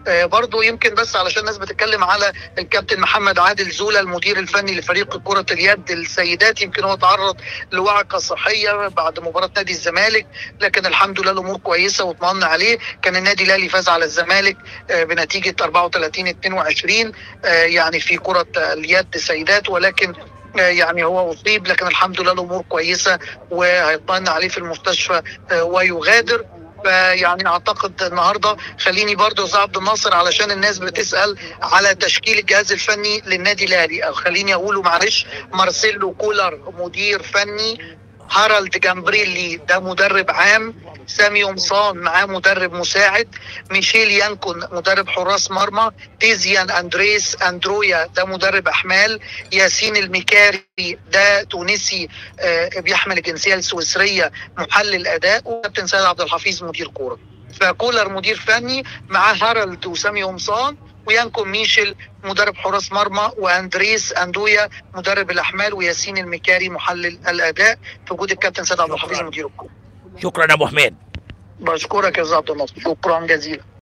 آه، برضو يمكن بس علشان الناس بتتكلم على الكابتن محمد عادل زولا المدير الفني لفريق كرة اليد السيدات يمكن هو تعرض لوعكة صحية بعد مباراة نادي الزمالك لكن الحمد لله الأمور كويسة واطمأن عليه كان النادي الأهلي فاز على الزمالك آه، بنتيجة 34 22 آه، يعني في كرة اليد سيدات ولكن آه، يعني هو أصيب لكن الحمد لله الأمور كويسة وهيطمئن عليه في المستشفى آه، ويغادر فيعني اعتقد النهارده خليني برضو يا عبد الناصر علشان الناس بتسال على تشكيل الجهاز الفني للنادي الاهلي او خليني اقوله معلش مارسيلو كولر مدير فني هارالد جامبريلي ده مدرب عام سامي قمصان معاه مدرب مساعد ميشيل يانكون مدرب حراس مرمى تيزيان اندريس اندرويا ده مدرب احمال ياسين المكاري ده تونسي آه، بيحمل الجنسيه السويسريه محلل اداء وكابتن سيد عبد الحفيظ مدير كوره فكولر مدير فني معاه هارالد وسامي قمصان ويانكو ميشيل مدرب حراس مرمى واندريس اندويا مدرب الاحمال وياسين المكاري محلل الاداء في وجود الكابتن سيد عبد الحفيظ مدير الكوره شكرا يا ابو حميد بشكرك يا استاذ عبد الناصر شكرا جزيلا